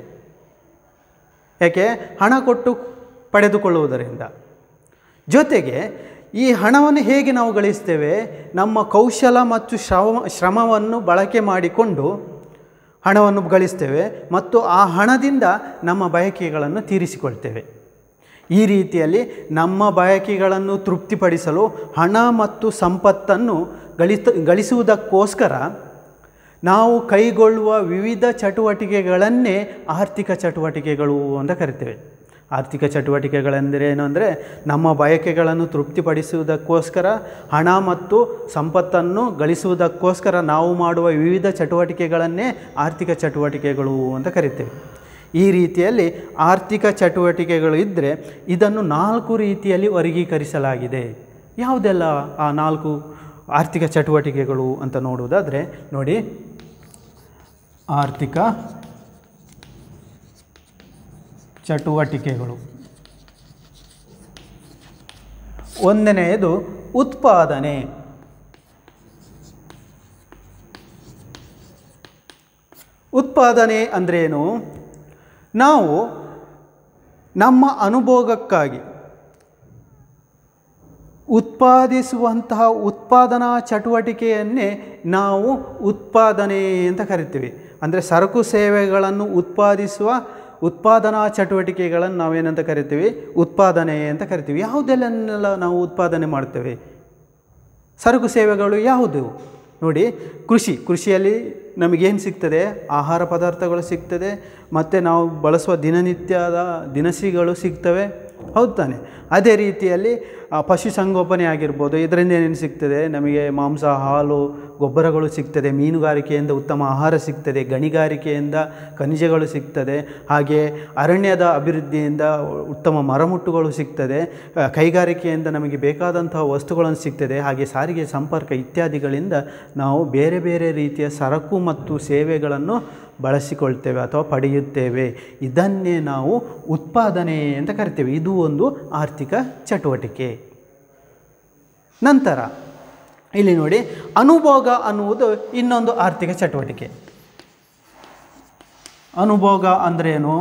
ಯಾಕೆ ಹಣ ಕೊಟ್ಟು ಪಡೆದುಕೊಳ್ಳುವುದರಿಂದ ಜೊತೆಗೆ ಈ ಹಣವನ್ನು ಹೇಗೆ ನಾವು ಗಳಿಸ್ತೇವೆ ನಮ್ಮ ಕೌಶಲ ಮತ್ತು ಶ್ರಮ ಶ್ರಮವನ್ನು ಬಳಕೆ ಮಾಡಿಕೊಂಡು ಹಣವನ್ನು ಗಳಿಸ್ತೇವೆ ಮತ್ತು ಆ ಹಣದಿಂದ ನಮ್ಮ ಬಯಕೆಗಳನ್ನು ತೀರಿಸಿಕೊಳ್ತೇವೆ ಈ ರೀತಿಯಲ್ಲಿ ನಮ್ಮ ಬಯಕೆಗಳನ್ನು ತೃಪ್ತಿಪಡಿಸಲು ಹಣ ಮತ್ತು ಸಂಪತ್ತನ್ನು ಗಳಿತ ಗಳಿಸುವುದಕ್ಕೋಸ್ಕರ ನಾವು ಕೈಗೊಳ್ಳುವ ವಿವಿಧ ಚಟುವಟಿಕೆಗಳನ್ನೇ ಆರ್ಥಿಕ ಚಟುವಟಿಕೆಗಳು ಅಂತ ಕರಿತೇವೆ ಆರ್ಥಿಕ ಚಟುವಟಿಕೆಗಳೆಂದರೆ ಏನು ಅಂದರೆ ನಮ್ಮ ಬಯಕೆಗಳನ್ನು ತೃಪ್ತಿಪಡಿಸುವುದಕ್ಕೋಸ್ಕರ ಹಣ ಮತ್ತು ಸಂಪತ್ತನ್ನು ಗಳಿಸುವುದಕ್ಕೋಸ್ಕರ ನಾವು ಮಾಡುವ ವಿವಿಧ ಚಟುವಟಿಕೆಗಳನ್ನೇ ಆರ್ಥಿಕ ಚಟುವಟಿಕೆಗಳು ಅಂತ ಕರಿತೇವೆ ಈ ರೀತಿಯಲ್ಲಿ ಆರ್ಥಿಕ ಚಟುವಟಿಕೆಗಳು ಇದ್ದರೆ ಇದನ್ನು ನಾಲ್ಕು ರೀತಿಯಲ್ಲಿ ವರ್ಗೀಕರಿಸಲಾಗಿದೆ ಯಾವುದೆಲ್ಲ ಆ ನಾಲ್ಕು ಆರ್ಥಿಕ ಚಟುವಟಿಕೆಗಳು ಅಂತ ನೋಡುವುದಾದರೆ ನೋಡಿ ಆರ್ಥಿಕ ಚಟುವಟಿಕೆಗಳು ಒಂದನೆಯದು ಉತ್ಪಾದನೆ ಉತ್ಪಾದನೆ ಅಂದ್ರೇನು ನಾವು ನಮ್ಮ ಅನುಭೋಗಕ್ಕಾಗಿ ಉತ್ಪಾದಿಸುವಂತಹ ಉತ್ಪಾದನಾ ಚಟುವಟಿಕೆಯನ್ನೇ ನಾವು ಉತ್ಪಾದನೆ ಅಂತ ಕರಿತೀವಿ ಅಂದರೆ ಸರಕು ಸೇವೆಗಳನ್ನು ಉತ್ಪಾದಿಸುವ ಉತ್ಪಾದನಾ ಚಟುವಟಿಕೆಗಳನ್ನು ನಾವೇನಂತ ಕರಿತೀವಿ ಉತ್ಪಾದನೆ ಅಂತ ಕರಿತೀವಿ ಯಾವುದೆಲ್ಲ ನಾವು ಉತ್ಪಾದನೆ ಮಾಡ್ತೇವೆ ಸರಕು ಸೇವೆಗಳು ಯಾವುದು ನೋಡಿ ಕೃಷಿ ಕೃಷಿಯಲ್ಲಿ ನಮಗೇನು ಸಿಗ್ತದೆ ಆಹಾರ ಪದಾರ್ಥಗಳು ಸಿಗ್ತದೆ ಮತ್ತು ನಾವು ಬಳಸುವ ದಿನನಿತ್ಯದ ದಿನಸಿಗಳು ಸಿಗ್ತವೆ ಹೌದು ತಾನೆ ಅದೇ ರೀತಿಯಲ್ಲಿ ಆ, ಪಶುಸಂಗೋಪನೆ ಆಗಿರ್ಬೋದು ಇದರಿಂದ ಏನೇನು ಸಿಗ್ತದೆ ನಮಗೆ ಮಾಂಸ ಹಾಲು ಗೊಬ್ಬರಗಳು ಸಿಗ್ತದೆ ಮೀನುಗಾರಿಕೆಯಿಂದ ಉತ್ತಮ ಆಹಾರ ಸಿಗ್ತದೆ ಗಣಿಗಾರಿಕೆಯಿಂದ ಖನಿಜಗಳು ಸಿಗ್ತದೆ ಹಾಗೆ ಅರಣ್ಯದ ಅಭಿವೃದ್ಧಿಯಿಂದ ಉತ್ತಮ ಮರಮುಟ್ಟುಗಳು ಸಿಗ್ತದೆ ಆ, ಕೈಗಾರಿಕೆಯಿಂದ ನಮಗೆ ಬೇಕಾದಂತಹ ವಸ್ತುಗಳನ್ನು ಸಿಗ್ತದೆ ಹಾಗೆ ಸಾರಿಗೆ ಸಂಪರ್ಕ ಇತ್ಯಾದಿಗಳಿಂದ ನಾವು ಬೇರೆ ಬೇರೆ ರೀತಿಯ ಸರಕು ಮತ್ತು ಸೇವೆಗಳನ್ನು ಬಳಸಿಕೊಳ್ತೇವೆ ಅಥವಾ ಪಡೆಯುತ್ತೇವೆ ಇದನ್ನೇ ನಾವು ಉತ್ಪಾದನೆ ಅಂತ ಕರಿತೇವೆ ಇದು ಒಂದು ಆರ್ಥಿಕ ಚಟುವಟಿಕೆ ನಂತರ ಇಲ್ಲಿ ನೋಡಿ ಅನುಭೋಗ ಅನ್ನುವುದು ಇನ್ನೊಂದು ಆರ್ಥಿಕ ಚಟುವಟಿಕೆ ಅನುಭೋಗ ಅಂದ್ರೇನು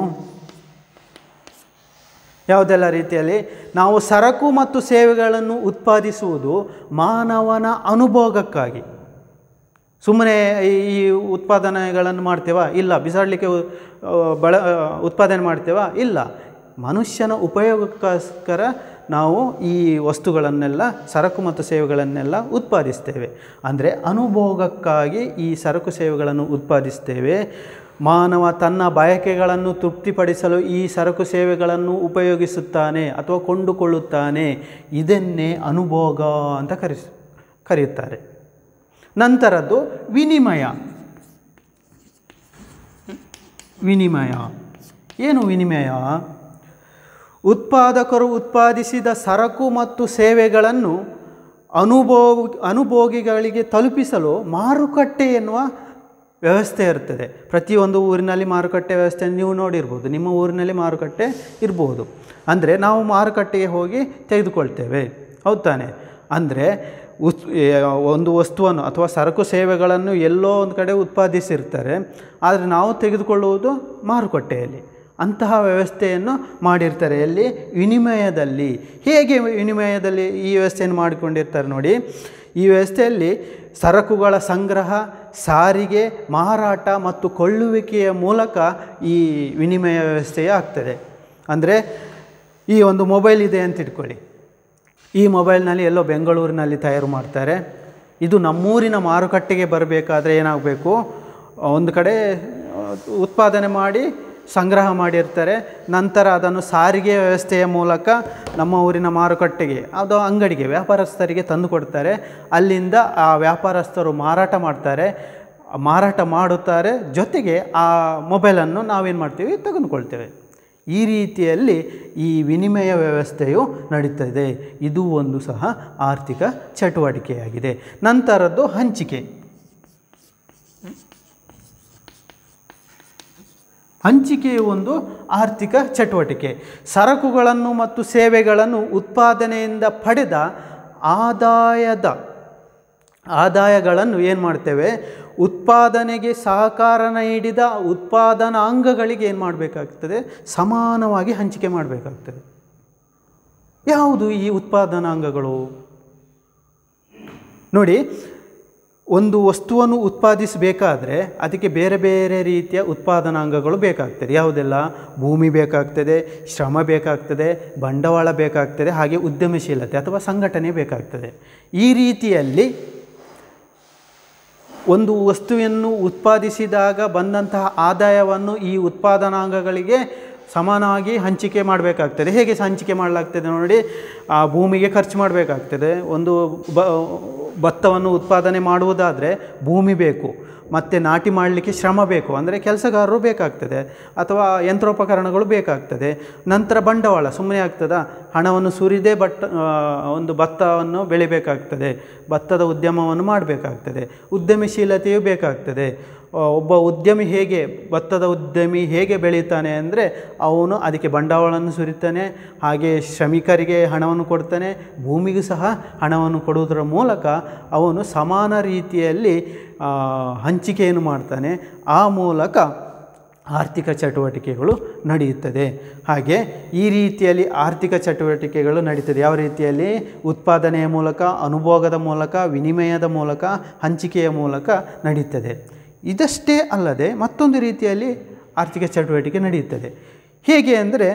ಯಾವುದೆಲ್ಲ ರೀತಿಯಲ್ಲಿ ನಾವು ಸರಕು ಮತ್ತು ಸೇವೆಗಳನ್ನು ಉತ್ಪಾದಿಸುವುದು ಮಾನವನ ಅನುಭೋಗಕ್ಕಾಗಿ ಸುಮ್ಮನೆ ಈ ಉತ್ಪಾದನೆಗಳನ್ನು ಮಾಡ್ತೇವಾ ಇಲ್ಲ ಬಿಸಾಡಲಿಕ್ಕೆ ಉ- ಆ, ಬಳ ಆ, ಉತ್ಪಾದನೆ ಮಾಡ್ತೇವಾ ಇಲ್ಲ ಮನುಷ್ಯನ ಉಪಯೋಗಕ್ಕೋಸ್ಕರ ನಾವು ಈ ವಸ್ತುಗಳನ್ನೆಲ್ಲ ಸರಕು ಮತ್ತು ಸೇವೆಗಳನ್ನೆಲ್ಲ ಉತ್ಪಾದಿಸ್ತೇವೆ ಅಂದರೆ ಅನುಭೋಗಕ್ಕಾಗಿ ಈ ಸರಕು ಸೇವೆಗಳನ್ನು ಉತ್ಪಾದಿಸ್ತೇವೆ ಮಾನವ ತನ್ನ ಬಯಕೆಗಳನ್ನು ತೃಪ್ತಿಪಡಿಸಲು ಈ ಸರಕು ಸೇವೆಗಳನ್ನು ಉಪಯೋಗಿಸುತ್ತಾನೆ ಅಥವಾ ಕೊಂಡುಕೊಳ್ಳುತ್ತಾನೆ ಇದನ್ನೇ ಅನುಭೋಗ ಅಂತ ಕರೆಸ್ ಕರೆಯುತ್ತಾರೆ ನಂತರದ್ದು ವಿನಿಮಯ ವಿನಿಮಯ ಏನು ವಿನಿಮಯ ಉತ್ಪಾದಕರು ಉತ್ಪಾದಿಸಿದ ಸರಕು ಮತ್ತು ಸೇವೆಗಳನ್ನು ಅನುಭೋಗ ಅನುಭೋಗಿಗಳಿಗೆ ತಲುಪಿಸಲು ಮಾರುಕಟ್ಟೆ ಎನ್ನುವ ವ್ಯವಸ್ಥೆ ಇರ್ತದೆ ಪ್ರತಿಯೊಂದು ಊರಿನಲ್ಲಿ ಮಾರುಕಟ್ಟೆ ವ್ಯವಸ್ಥೆ ನೀವು ನೋಡಿರ್ಬೋದು ನಿಮ್ಮ ಊರಿನಲ್ಲಿ ಮಾರುಕಟ್ಟೆ ಇರ್ಬೋದು ಅಂದರೆ ನಾವು ಮಾರುಕಟ್ಟೆಗೆ ಹೋಗಿ ತೆಗೆದುಕೊಳ್ತೇವೆ ಹೌದು ತಾನೆ ಅಂದರೆ ಉತ್ ಏ, ಒಂದು ವಸ್ತುವನ್ನು ಅಥವಾ ಸರಕು ಸೇವೆಗಳನ್ನು ಎಲ್ಲೋ ಒಂದು ಕಡೆ ಉತ್ಪಾದಿಸಿರ್ತಾರೆ ಆದರೆ ನಾವು ತೆಗೆದುಕೊಳ್ಳುವುದು ಮಾರುಕಟ್ಟೆಯಲ್ಲಿ ಅಂತಹ ವ್ಯವಸ್ಥೆಯನ್ನು ಮಾಡಿರ್ತಾರೆ ಎಲ್ಲಿ ವಿನಿಮಯದಲ್ಲಿ ಹೇಗೆ ವಿನಿಮಯದಲ್ಲಿ ಈ ವ್ಯವಸ್ಥೆಯನ್ನು ಮಾಡಿಕೊಂಡಿರ್ತಾರೆ ನೋಡಿ ಈ ವ್ಯವಸ್ಥೆಯಲ್ಲಿ ಸರಕುಗಳ ಸಂಗ್ರಹ ಸಾರಿಗೆ ಮಾರಾಟ ಮತ್ತು ಕೊಳ್ಳುವಿಕೆಯ ಮೂಲಕ ಈ ವಿನಿಮಯ ವ್ಯವಸ್ಥೆಯೇ ಆಗ್ತದೆ ಅಂದರೆ ಈ ಒಂದು ಮೊಬೈಲ್ ಇದೆ ಅಂತ ಇಟ್ಕೊಳ್ಳಿ ಈ ಮೊಬೈಲ್ನಲ್ಲಿ ಎಲ್ಲೋ ಬೆಂಗಳೂರಿನಲ್ಲಿ ತಯಾರು ಮಾಡ್ತಾರೆ ಇದು ನಮ್ಮೂರಿನ ಮಾರುಕಟ್ಟೆಗೆ ಬರಬೇಕಾದ್ರೆ ಏನಾಗಬೇಕು ಒಂದು ಕಡೆ ಆ, ಉತ್ಪಾದನೆ ಮಾಡಿ ಸಂಗ್ರಹ ಮಾಡಿರ್ತಾರೆ ನಂತರ ಅದನ್ನು ಸಾರಿಗೆ ವ್ಯವಸ್ಥೆಯ ಮೂಲಕ ನಮ್ಮ ಊರಿನ ಮಾರುಕಟ್ಟೆಗೆ ಅದು ಅಂಗಡಿಗೆ ವ್ಯಾಪಾರಸ್ಥರಿಗೆ ತಂದು ಕೊಡ್ತಾರೆ ಅಲ್ಲಿಂದ ಆ ವ್ಯಾಪಾರಸ್ಥರು ಮಾರಾಟ ಮಾಡ್ತಾರೆ ಮಾರಾಟ ಮಾಡುತ್ತಾರೆ ಜೊತೆಗೆ ಆ ಮೊಬೈಲನ್ನು ನಾವೇನು ಮಾಡ್ತೀವಿ ತೆಗೆದುಕೊಳ್ತೇವೆ ಈ ರೀತಿಯಲ್ಲಿ ಈ ವಿನಿಮಯ ವ್ಯವಸ್ಥೆಯು ನಡೀತದೆ ಇದು ಒಂದು ಸಹ ಆರ್ಥಿಕ ಚಟುವಟಿಕೆಯಾಗಿದೆ ನಂತರದ್ದು ಹಂಚಿಕೆ ಹಂಚಿಕೆಯು ಒಂದು ಆರ್ಥಿಕ ಚಟುವಟಿಕೆ ಸರಕುಗಳನ್ನು ಮತ್ತು ಸೇವೆಗಳನ್ನು ಉತ್ಪಾದನೆಯಿಂದ ಪಡೆದ ಆದಾಯದ ಆದಾಯಗಳನ್ನು ಏನು ಮಾಡ್ತೇವೆ ಉತ್ಪಾದನೆಗೆ ಸಹಕಾರ ನೀಡಿದ ಉತ್ಪಾದನಾಂಗಗಳಿಗೆ ಏನು ಮಾಡಬೇಕಾಗ್ತದೆ ಸಮಾನವಾಗಿ ಹಂಚಿಕೆ ಮಾಡಬೇಕಾಗ್ತದೆ ಯಾವುದು ಈ ಉತ್ಪಾದನಾಂಗಗಳು ನೋಡಿ ಒಂದು ವಸ್ತುವನ್ನು ಉತ್ಪಾದಿಸಬೇಕಾದ್ರೆ ಅದಕ್ಕೆ ಬೇರೆ ಬೇರೆ ರೀತಿಯ ಉತ್ಪಾದನಾಂಗಗಳು ಬೇಕಾಗ್ತದೆ ಯಾವುದೆಲ್ಲ ಭೂಮಿ ಬೇಕಾಗ್ತದೆ ಶ್ರಮ ಬೇಕಾಗ್ತದೆ ಬಂಡವಾಳ ಬೇಕಾಗ್ತದೆ ಹಾಗೆ ಉದ್ಯಮಶೀಲತೆ ಅಥವಾ ಸಂಘಟನೆ ಬೇಕಾಗ್ತದೆ ಈ ರೀತಿಯಲ್ಲಿ ಒಂದು ವಸ್ತುವನ್ನು ಉತ್ಪಾದಿಸಿದಾಗ ಬಂದಂತಹ ಆದಾಯವನ್ನು ಈ ಉತ್ಪಾದನಾಂಗಗಳಿಗೆ ಸಮಾನವಾಗಿ ಹಂಚಿಕೆ ಮಾಡಬೇಕಾಗ್ತದೆ ಹೇಗೆ ಸ ಹಂಚಿಕೆ ಮಾಡಲಾಗ್ತದೆ ನೋಡಿ ಆ ಭೂಮಿಗೆ ಖರ್ಚು ಮಾಡಬೇಕಾಗ್ತದೆ ಒಂದು ಬ ಭತ್ತವನ್ನು ಉತ್ಪಾದನೆ ಮಾಡುವುದಾದರೆ ಭೂಮಿ ಬೇಕು ಮತ್ತು ನಾಟಿ ಮಾಡಲಿಕ್ಕೆ ಶ್ರಮ ಬೇಕು ಅಂದರೆ ಕೆಲಸಗಾರರು ಬೇಕಾಗ್ತದೆ ಅಥವಾ ಯಂತ್ರೋಪಕರಣಗಳು ಬೇಕಾಗ್ತದೆ ನಂತರ ಬಂಡವಾಳ ಸುಮ್ಮನೆ ಆಗ್ತದಾ ಹಣವನ್ನು ಸುರಿದೇ ಬಟ್ ಆ, ಒಂದು ಭತ್ತವನ್ನು ಬೆಳಿಬೇಕಾಗ್ತದೆ ಭತ್ತದ ಉದ್ಯಮವನ್ನು ಮಾಡಬೇಕಾಗ್ತದೆ ಉದ್ಯಮಶೀಲತೆಯೂ ಬೇಕಾಗ್ತದೆ ಆ, ಒಬ್ಬ ಉದ್ಯಮಿ ಹೇಗೆ ಭತ್ತದ ಉದ್ಯಮಿ ಹೇಗೆ ಬೆಳೀತಾನೆ ಅಂದರೆ ಅವನು ಅದಕ್ಕೆ ಬಂಡವಾಳವನ್ನು ಸುರಿತಾನೆ ಹಾಗೆ ಶ್ರಮಿಕರಿಗೆ ಹಣವನ್ನು ಕೊಡ್ತಾನೆ ಭೂಮಿಗೂ ಸಹ ಹಣವನ್ನು ಕೊಡುವುದರ ಮೂಲಕ ಅವನು ಸಮಾನ ರೀತಿಯಲ್ಲಿ ಆ, ಹಂಚಿಕೆಯನ್ನು ಮಾಡ್ತಾನೆ ಆ ಮೂಲಕ ಆರ್ಥಿಕ ಚಟುವಟಿಕೆಗಳು ನಡೆಯುತ್ತದೆ ಹಾಗೆ ಈ ರೀತಿಯಲ್ಲಿ ಆರ್ಥಿಕ ಚಟುವಟಿಕೆಗಳು ನಡೀತದೆ ಯಾವ ರೀತಿಯಲ್ಲಿ ಉತ್ಪಾದನೆಯ ಮೂಲಕ ಅನುಭೋಗದ ಮೂಲಕ ವಿನಿಮಯದ ಮೂಲಕ ಹಂಚಿಕೆಯ ಮೂಲಕ ನಡೀತದೆ ಇದಷ್ಟೇ ಅಲ್ಲದೆ ಮತ್ತೊಂದು ರೀತಿಯಲ್ಲಿ ಆರ್ಥಿಕ ಚಟುವಟಿಕೆ ನಡೆಯುತ್ತದೆ ಹೇಗೆ ಅಂದರೆ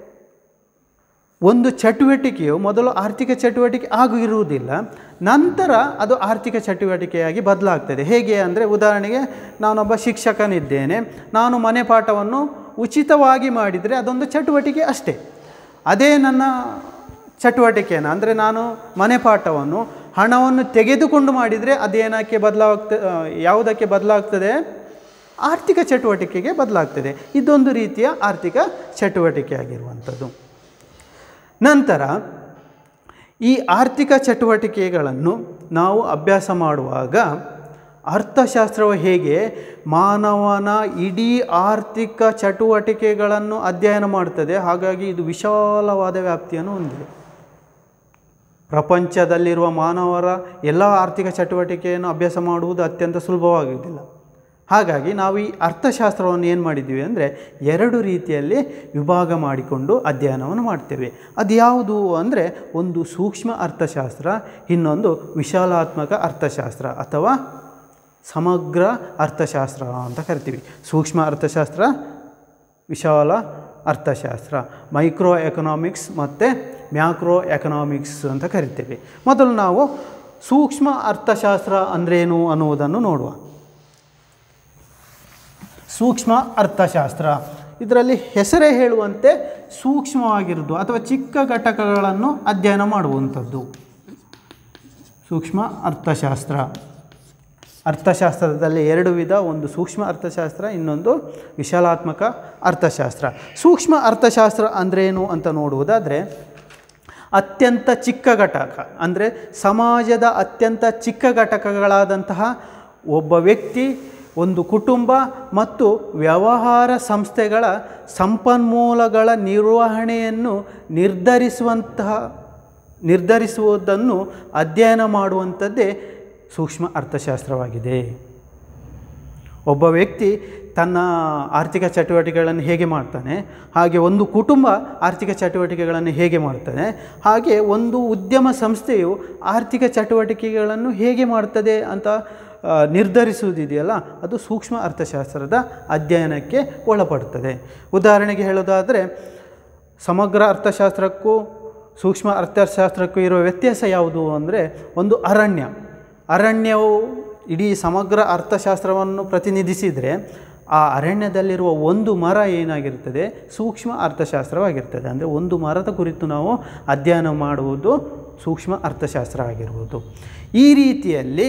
ಒಂದು ಚಟುವಟಿಕೆಯು ಮೊದಲು ಆರ್ಥಿಕ ಚಟುವಟಿಕೆ ಆಗು ಇರುವುದಿಲ್ಲ ನಂತರ ಅದು ಆರ್ಥಿಕ ಚಟುವಟಿಕೆಯಾಗಿ ಬದಲಾಗ್ತದೆ ಹೇಗೆ ಅಂದರೆ ಉದಾಹರಣೆಗೆ ನಾನೊಬ್ಬ ಶಿಕ್ಷಕನಿದ್ದೇನೆ ನಾನು ಮನೆ ಪಾಠವನ್ನು ಉಚಿತವಾಗಿ ಮಾಡಿದರೆ ಅದೊಂದು ಚಟುವಟಿಕೆ ಅಷ್ಟೇ ಅದೇ ನನ್ನ ಚಟುವಟಿಕೆಯನ್ನು ಅಂದರೆ ನಾನು ಮನೆ ಪಾಠವನ್ನು ಹಣವನ್ನು ತೆಗೆದುಕೊಂಡು ಮಾಡಿದರೆ ಅದೇನಕ್ಕೆ ಬದಲಾಗ್ತ ಯಾವುದಕ್ಕೆ ಬದಲಾಗ್ತದೆ ಆರ್ಥಿಕ ಚಟುವಟಿಕೆಗೆ ಬದಲಾಗ್ತದೆ ಇದೊಂದು ರೀತಿಯ ಆರ್ಥಿಕ ಚಟುವಟಿಕೆ ಆಗಿರುವಂಥದ್ದು ನಂತರ ಈ ಆರ್ಥಿಕ ಚಟುವಟಿಕೆಗಳನ್ನು ನಾವು ಅಭ್ಯಾಸ ಮಾಡುವಾಗ ಅರ್ಥಶಾಸ್ತ್ರವು ಹೇಗೆ ಮಾನವನ ಇಡೀ ಆರ್ಥಿಕ ಚಟುವಟಿಕೆಗಳನ್ನು ಅಧ್ಯಯನ ಮಾಡುತ್ತದೆ ಹಾಗಾಗಿ ಇದು ವಿಶಾಲವಾದ ವ್ಯಾಪ್ತಿಯನ್ನು ಹೊಂದಿದೆ ಪ್ರಪಂಚದಲ್ಲಿರುವ ಮಾನವರ ಎಲ್ಲ ಆರ್ಥಿಕ ಚಟುವಟಿಕೆಯನ್ನು ಅಭ್ಯಾಸ ಮಾಡುವುದು ಅತ್ಯಂತ ಸುಲಭವಾಗುವುದಿಲ್ಲ ಹಾಗಾಗಿ ನಾವು ಈ ಅರ್ಥಶಾಸ್ತ್ರವನ್ನು ಏನು ಮಾಡಿದ್ದೀವಿ ಅಂದರೆ ಎರಡು ರೀತಿಯಲ್ಲಿ ವಿಭಾಗ ಮಾಡಿಕೊಂಡು ಅಧ್ಯಯನವನ್ನು ಮಾಡ್ತೇವೆ ಅದು ಯಾವುದು ಅಂದರೆ ಒಂದು ಸೂಕ್ಷ್ಮ ಅರ್ಥಶಾಸ್ತ್ರ ಇನ್ನೊಂದು ವಿಶಾಲಾತ್ಮಕ ಅರ್ಥಶಾಸ್ತ್ರ ಅಥವಾ ಸಮಗ್ರ ಅರ್ಥಶಾಸ್ತ್ರ ಅಂತ ಕರಿತೀವಿ ಸೂಕ್ಷ್ಮ ಅರ್ಥಶಾಸ್ತ್ರ ವಿಶಾಲ ಅರ್ಥಶಾಸ್ತ್ರ ಮೈಕ್ರೋ ಎಕನಾಮಿಕ್ಸ್ ಮತ್ತು ಮ್ಯಾಕ್ರೋ ಎಕನಾಮಿಕ್ಸ್ ಅಂತ ಕರಿತೇವೆ ಮೊದಲು ನಾವು ಸೂಕ್ಷ್ಮ ಅರ್ಥಶಾಸ್ತ್ರ ಅಂದ್ರೇನು ಅನ್ನುವುದನ್ನು ನೋಡುವ ಸೂಕ್ಷ್ಮ ಅರ್ಥಶಾಸ್ತ್ರ ಇದರಲ್ಲಿ ಹೆಸರೇ ಹೇಳುವಂತೆ ಸೂಕ್ಷ್ಮವಾಗಿರೋದು ಅಥವಾ ಚಿಕ್ಕ ಘಟಕಗಳನ್ನು ಅಧ್ಯಯನ ಮಾಡುವಂಥದ್ದು ಸೂಕ್ಷ್ಮ ಅರ್ಥಶಾಸ್ತ್ರ ಅರ್ಥಶಾಸ್ತ್ರದಲ್ಲಿ ಎರಡು ವಿಧ ಒಂದು ಸೂಕ್ಷ್ಮ ಅರ್ಥಶಾಸ್ತ್ರ ಇನ್ನೊಂದು ವಿಶಾಲಾತ್ಮಕ ಅರ್ಥಶಾಸ್ತ್ರ ಸೂಕ್ಷ್ಮ ಅರ್ಥಶಾಸ್ತ್ರ ಅಂದ್ರೇನು ಅಂತ ನೋಡುವುದಾದರೆ ಅತ್ಯಂತ ಚಿಕ್ಕ ಘಟಕ ಅಂದರೆ ಸಮಾಜದ ಅತ್ಯಂತ ಚಿಕ್ಕ ಘಟಕಗಳಾದಂತಹ ಒಬ್ಬ ವ್ಯಕ್ತಿ ಒಂದು ಕುಟುಂಬ ಮತ್ತು ವ್ಯವಹಾರ ಸಂಸ್ಥೆಗಳ ಸಂಪನ್ಮೂಲಗಳ ನಿರ್ವಹಣೆಯನ್ನು ನಿರ್ಧರಿಸುವಂತಹ ನಿರ್ಧರಿಸುವುದನ್ನು ಅಧ್ಯಯನ ಮಾಡುವಂಥದ್ದೇ ಸೂಕ್ಷ್ಮ ಅರ್ಥಶಾಸ್ತ್ರವಾಗಿದೆ ಒಬ್ಬ ವ್ಯಕ್ತಿ ತನ್ನ ಆರ್ಥಿಕ ಚಟುವಟಿಕೆಗಳನ್ನು ಹೇಗೆ ಮಾಡ್ತಾನೆ ಹಾಗೆ ಒಂದು ಕುಟುಂಬ ಆರ್ಥಿಕ ಚಟುವಟಿಕೆಗಳನ್ನು ಹೇಗೆ ಮಾಡ್ತಾನೆ ಹಾಗೆ ಒಂದು ಉದ್ಯಮ ಸಂಸ್ಥೆಯು ಆರ್ಥಿಕ ಚಟುವಟಿಕೆಗಳನ್ನು ಹೇಗೆ ಮಾಡ್ತದೆ ಅಂತ ಆ, ನಿರ್ಧರಿಸುವುದಿದೆಯಲ್ಲ ಅದು ಸೂಕ್ಷ್ಮ ಅರ್ಥಶಾಸ್ತ್ರದ ಅಧ್ಯಯನಕ್ಕೆ ಒಳಪಡುತ್ತದೆ ಉದಾಹರಣೆಗೆ ಹೇಳೋದಾದರೆ ಸಮಗ್ರ ಅರ್ಥಶಾಸ್ತ್ರಕ್ಕೂ ಸೂಕ್ಷ್ಮ ಅರ್ಥಶಾಸ್ತ್ರಕ್ಕೂ ಇರುವ ವ್ಯತ್ಯಾಸ ಯಾವುದು ಅಂದರೆ ಒಂದು ಅರಣ್ಯ ಅರಣ್ಯವು ಇಡೀ ಸಮಗ್ರ ಅರ್ಥಶಾಸ್ತ್ರವನ್ನು ಪ್ರತಿನಿಧಿಸಿದರೆ ಆ ಅರಣ್ಯದಲ್ಲಿರುವ ಒಂದು ಮರ ಏನಾಗಿರ್ತದೆ ಸೂಕ್ಷ್ಮ ಅರ್ಥಶಾಸ್ತ್ರವಾಗಿರ್ತದೆ ಅಂದರೆ ಒಂದು ಮರದ ಕುರಿತು ನಾವು ಅಧ್ಯಯನ ಮಾಡುವುದು ಸೂಕ್ಷ್ಮ ಅರ್ಥಶಾಸ್ತ್ರ ಆಗಿರುವುದು ಈ ರೀತಿಯಲ್ಲಿ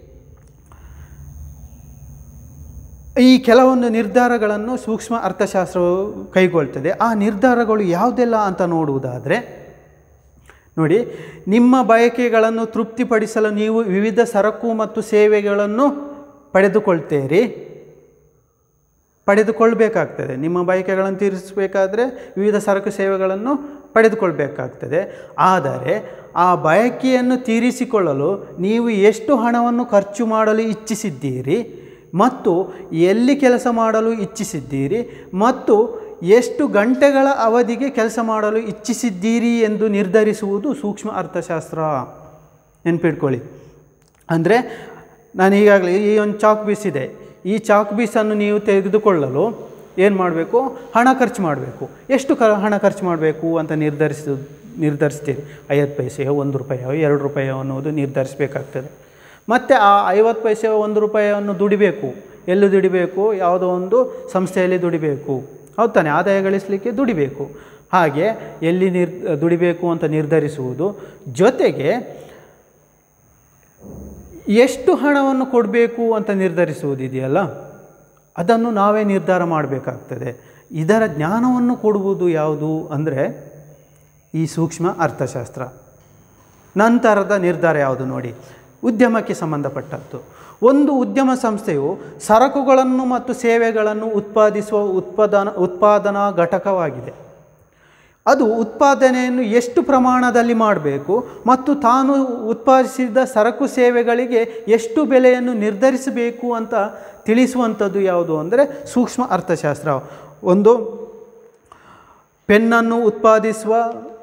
ಈ ಕೆಲವೊಂದು ನಿರ್ಧಾರಗಳನ್ನು ಸೂಕ್ಷ್ಮ ಅರ್ಥಶಾಸ್ತ್ರವು ಕೈಗೊಳ್ತದೆ ಆ ನಿರ್ಧಾರಗಳು ಯಾವುದೆಲ್ಲ ಅಂತ ನೋಡುವುದಾದರೆ ನೋಡಿ ನಿಮ್ಮ ಬಯಕೆಗಳನ್ನು ತೃಪ್ತಿಪಡಿಸಲು ನೀವು ವಿವಿಧ ಸರಕು ಮತ್ತು ಸೇವೆಗಳನ್ನು ಪಡೆದುಕೊಳ್ತೀರಿ ಪಡೆದುಕೊಳ್ಬೇಕಾಗ್ತದೆ ನಿಮ್ಮ ಬಯಕೆಗಳನ್ನು ತೀರಿಸಬೇಕಾದ್ರೆ ವಿವಿಧ ಸರಕು ಸೇವೆಗಳನ್ನು ಪಡೆದುಕೊಳ್ಬೇಕಾಗ್ತದೆ ಆದರೆ ಆ ಬಯಕೆಯನ್ನು ತೀರಿಸಿಕೊಳ್ಳಲು ನೀವು ಎಷ್ಟು ಹಣವನ್ನು ಖರ್ಚು ಮಾಡಲು ಇಚ್ಛಿಸಿದ್ದೀರಿ ಮತ್ತು ಎಲ್ಲಿ ಕೆಲಸ ಮಾಡಲು ಇಚ್ಛಿಸಿದ್ದೀರಿ ಮತ್ತು ಎಷ್ಟು ಗಂಟೆಗಳ ಅವಧಿಗೆ ಕೆಲಸ ಮಾಡಲು ಇಚ್ಛಿಸಿದ್ದೀರಿ ಎಂದು ನಿರ್ಧರಿಸುವುದು ಸೂಕ್ಷ್ಮ ಅರ್ಥಶಾಸ್ತ್ರ ನೆನ್ಪಿಟ್ಕೊಳ್ಳಿ ಅಂದರೆ ನಾನು ಈಗಾಗಲೇ ಈ ಒಂದು ಚಾಕ್ ಪೀಸ್ ಇದೆ ಈ ಚಾಕ್ ಪೀಸನ್ನು ನೀವು ತೆಗೆದುಕೊಳ್ಳಲು ಏನು ಮಾಡಬೇಕು ಹಣ ಖರ್ಚು ಮಾಡಬೇಕು ಎಷ್ಟು ಕ ಹಣ ಖರ್ಚು ಮಾಡಬೇಕು ಅಂತ ನಿರ್ಧರಿಸ ನಿರ್ಧರಿಸ್ತೀರಿ ಐವತ್ತು ಪೈಸೆಯೋ ಒಂದು ರೂಪಾಯೋ ಎರಡು ರೂಪಾಯೋ ಅನ್ನೋದು ನಿರ್ಧರಿಸಬೇಕಾಗ್ತದೆ ಮತ್ತು ಆ ಐವತ್ತು ಪೈಸೆ ಒಂದು ರೂಪಾಯಿಯನ್ನು ದುಡಿಬೇಕು ಎಲ್ಲಿ ದುಡಿಬೇಕು ಯಾವುದೋ ಒಂದು ಸಂಸ್ಥೆಯಲ್ಲಿ ದುಡಿಬೇಕು ಹೌದು ತಾನೆ ಆದಾಯ ಗಳಿಸಲಿಕ್ಕೆ ದುಡಿಬೇಕು ಹಾಗೆ ಎಲ್ಲಿ ನಿರ್ ದುಡಿಬೇಕು ಅಂತ ನಿರ್ಧರಿಸುವುದು ಜೊತೆಗೆ ಎಷ್ಟು ಹಣವನ್ನು ಕೊಡಬೇಕು ಅಂತ ನಿರ್ಧರಿಸುವುದಿದೆಯಲ್ಲ ಅದನ್ನು ನಾವೇ ನಿರ್ಧಾರ ಮಾಡಬೇಕಾಗ್ತದೆ ಇದರ ಜ್ಞಾನವನ್ನು ಕೊಡುವುದು ಯಾವುದು ಅಂದರೆ ಈ ಸೂಕ್ಷ್ಮ ಅರ್ಥಶಾಸ್ತ್ರ ನಂತರದ ನಿರ್ಧಾರ ಯಾವುದು ನೋಡಿ ಉದ್ಯಮಕ್ಕೆ ಸಂಬಂಧಪಟ್ಟದ್ದು ಒಂದು ಉದ್ಯಮ ಸಂಸ್ಥೆಯು ಸರಕುಗಳನ್ನು ಮತ್ತು ಸೇವೆಗಳನ್ನು ಉತ್ಪಾದಿಸುವ ಉತ್ಪಾದನಾ ಉತ್ಪಾದನಾ ಘಟಕವಾಗಿದೆ ಅದು ಉತ್ಪಾದನೆಯನ್ನು ಎಷ್ಟು ಪ್ರಮಾಣದಲ್ಲಿ ಮಾಡಬೇಕು ಮತ್ತು ತಾನು ಉತ್ಪಾದಿಸಿದ ಸರಕು ಸೇವೆಗಳಿಗೆ ಎಷ್ಟು ಬೆಲೆಯನ್ನು ನಿರ್ಧರಿಸಬೇಕು ಅಂತ ತಿಳಿಸುವಂಥದ್ದು ಯಾವುದು ಅಂದರೆ ಸೂಕ್ಷ್ಮ ಅರ್ಥಶಾಸ್ತ್ರ ಒಂದು ಪೆನ್ನನ್ನು ಉತ್ಪಾದಿಸುವ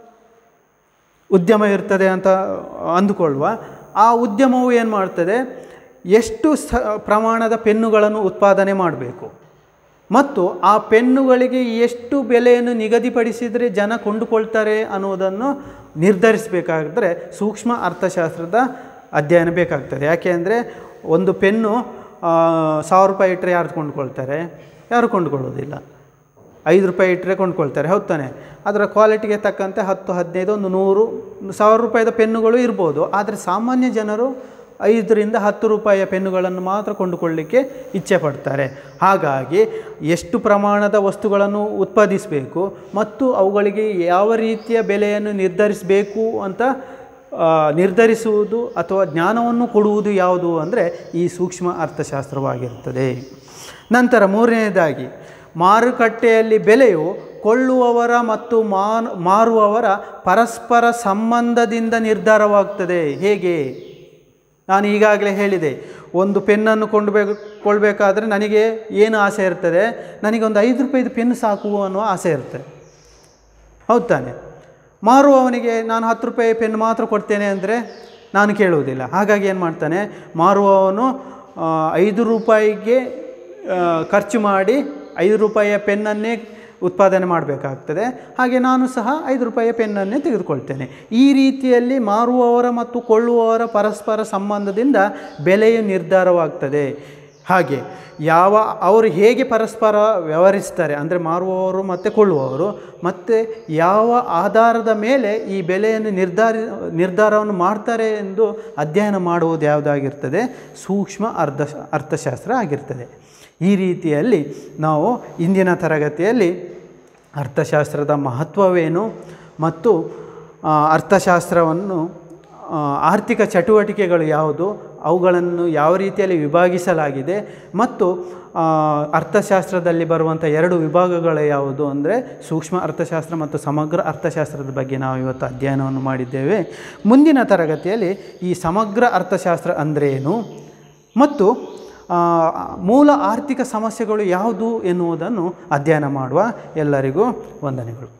ಉದ್ಯಮ ಇರ್ತದೆ ಅಂತ ಅಂದುಕೊಳ್ಳುವ ಆ ಉದ್ಯಮವು ಏನು ಮಾಡ್ತದೆ ಎಷ್ಟು ಸ ಪ್ರಮಾಣದ ಪೆನ್ನುಗಳನ್ನು ಉತ್ಪಾದನೆ ಮಾಡಬೇಕು ಮತ್ತು ಆ ಪೆನ್ನುಗಳಿಗೆ ಎಷ್ಟು ಬೆಲೆಯನ್ನು ನಿಗದಿಪಡಿಸಿದರೆ ಜನ ಕೊಂಡುಕೊಳ್ತಾರೆ ಅನ್ನೋದನ್ನು ನಿರ್ಧರಿಸಬೇಕಾದ್ರೆ ಸೂಕ್ಷ್ಮ ಅರ್ಥಶಾಸ್ತ್ರದ ಅಧ್ಯಯನ ಬೇಕಾಗ್ತದೆ ಯಾಕೆ ಅಂದರೆ ಒಂದು ಪೆನ್ನು ಆ, ಸಾವಿರ ರೂಪಾಯಿ ಇಟ್ಟರೆ ಯಾರು ಕೊಂಡುಕೊಳ್ತಾರೆ ಯಾರು ಕೊಂಡುಕೊಳ್ಳೋದಿಲ್ಲ ಐದು ರೂಪಾಯಿ ಇಟ್ಟರೆ ಕೊಂಡ್ಕೊಳ್ತಾರೆ ಹೌದು ತಾನೆ ಅದರ ಕ್ವಾಲಿಟಿಗೆ ತಕ್ಕಂತೆ ಹತ್ತು ಹದಿನೈದು ಒಂದು ನೂರು ಸಾವಿರ ರೂಪಾಯಿದ ಪೆನ್ನುಗಳು ಇರ್ಬೋದು ಆದರೆ ಸಾಮಾನ್ಯ ಜನರು ಐದರಿಂದ ಹತ್ತು ರೂಪಾಯಿಯ ಪೆನ್ನುಗಳನ್ನು ಮಾತ್ರ ಕೊಂಡುಕೊಳ್ಳಲಿಕ್ಕೆ ಇಚ್ಛೆ ಪಡ್ತಾರೆ ಹಾಗಾಗಿ ಎಷ್ಟು ಪ್ರಮಾಣದ ವಸ್ತುಗಳನ್ನು ಉತ್ಪಾದಿಸಬೇಕು ಮತ್ತು ಅವುಗಳಿಗೆ ಯಾವ ರೀತಿಯ ಬೆಲೆಯನ್ನು ನಿರ್ಧರಿಸಬೇಕು ಅಂತ ಆ, ನಿರ್ಧರಿಸುವುದು ಅಥವಾ ಜ್ಞಾನವನ್ನು ಕೊಡುವುದು ಯಾವುದು ಅಂದರೆ ಈ ಸೂಕ್ಷ್ಮ ಅರ್ಥಶಾಸ್ತ್ರವಾಗಿರುತ್ತದೆ ನಂತರ ಮೂರನೆಯದಾಗಿ ಮಾರುಕಟ್ಟೆಯಲ್ಲಿ ಬೆಲೆಯು ಕೊಳ್ಳುವವರ ಮತ್ತು ಮಾನ್ ಮಾರುವವರ ಪರಸ್ಪರ ಸಂಬಂಧದಿಂದ ನಿರ್ಧಾರವಾಗ್ತದೆ ಹೇಗೆ ನಾನು ಈಗಾಗಲೇ ಹೇಳಿದೆ ಒಂದು ಪೆನ್ನನ್ನು ಕೊಂಡ್ಬೇಕು ಕೊಳ್ಬೇಕಾದ್ರೆ ನನಗೆ ಏನು ಆಸೆ ಇರ್ತದೆ ನನಗೆ ಒಂದು ಐದು ರೂಪಾಯಿದು ಪೆನ್ ಸಾಕು ಅನ್ನೋ ಆಸೆ ಇರ್ತದೆ ಹೌದು ತಾನೆ ಮಾರುವವನಿಗೆ ನಾನು ಹತ್ತು ರೂಪಾಯಿ ಪೆನ್ ಮಾತ್ರ ಕೊಡ್ತೇನೆ ಅಂದರೆ ನಾನು ಕೇಳುವುದಿಲ್ಲ ಹಾಗಾಗಿ ಏನು ಮಾಡ್ತಾನೆ ಮಾರುವವನು ಆ, ಐದು ರೂಪಾಯಿಗೆ ಆ, ಖರ್ಚು ಮಾಡಿ ಐದು ರೂಪಾಯಿಯ ಪೆನ್ನನ್ನೇ ಉತ್ಪಾದನೆ ಮಾಡಬೇಕಾಗ್ತದೆ ಹಾಗೆ ನಾನು ಸಹ ಐದು ರೂಪಾಯಿಯ ಪೆನ್ನನ್ನೇ ತೆಗೆದುಕೊಳ್ತೇನೆ ಈ ರೀತಿಯಲ್ಲಿ ಮಾರುವವರ ಮತ್ತು ಕೊಳ್ಳುವವರ ಪರಸ್ಪರ ಸಂಬಂಧದಿಂದ ಬೆಲೆಯು ನಿರ್ಧಾರವಾಗ್ತದೆ ಹಾಗೆ ಯಾವ ಅವರು ಹೇಗೆ ಪರಸ್ಪರ ವ್ಯವಹರಿಸ್ತಾರೆ ಅಂದರೆ ಮಾರುವವರು ಮತ್ತು ಕೊಳ್ಳುವವರು ಮತ್ತು ಯಾವ ಆಧಾರದ ಮೇಲೆ ಈ ಬೆಲೆಯನ್ನು ನಿರ್ಧಾರ ನಿರ್ಧಾರವನ್ನು ಮಾಡ್ತಾರೆ ಎಂದು ಅಧ್ಯಯನ ಮಾಡುವುದು ಯಾವುದಾಗಿರ್ತದೆ ಸೂಕ್ಷ್ಮ ಅರ್ಧ ಅರ್ಥಶಾಸ್ತ್ರ ಆಗಿರ್ತದೆ ಈ ರೀತಿಯಲ್ಲಿ ನಾವು ಇಂದಿನ ತರಗತಿಯಲ್ಲಿ ಅರ್ಥಶಾಸ್ತ್ರದ ಮಹತ್ವವೇನು ಮತ್ತು ಆ, ಅರ್ಥಶಾಸ್ತ್ರವನ್ನು ಆ, ಆರ್ಥಿಕ ಚಟುವಟಿಕೆಗಳು ಯಾವುದು ಅವುಗಳನ್ನು ಯಾವ ರೀತಿಯಲ್ಲಿ ವಿಭಾಗಿಸಲಾಗಿದೆ ಮತ್ತು ಆ, ಅರ್ಥಶಾಸ್ತ್ರದಲ್ಲಿ ಬರುವಂಥ ಎರಡು ವಿಭಾಗಗಳು ಯಾವುದು ಅಂದರೆ ಸೂಕ್ಷ್ಮ ಅರ್ಥಶಾಸ್ತ್ರ ಮತ್ತು ಸಮಗ್ರ ಅರ್ಥಶಾಸ್ತ್ರದ ಬಗ್ಗೆ ನಾವು ಇವತ್ತು ಅಧ್ಯಯನವನ್ನು ಮಾಡಿದ್ದೇವೆ ಮುಂದಿನ ತರಗತಿಯಲ್ಲಿ ಈ ಸಮಗ್ರ ಅರ್ಥಶಾಸ್ತ್ರ ಅಂದ್ರೇನು ಮತ್ತು ಆ, ಮೂಲ ಆರ್ಥಿಕ ಸಮಸ್ಯೆಗಳು ಯಾವುದು ಎನ್ನುವುದನ್ನು ಅಧ್ಯಯನ ಮಾಡುವ ಎಲ್ಲರಿಗೂ ವಂದನೆಗಳು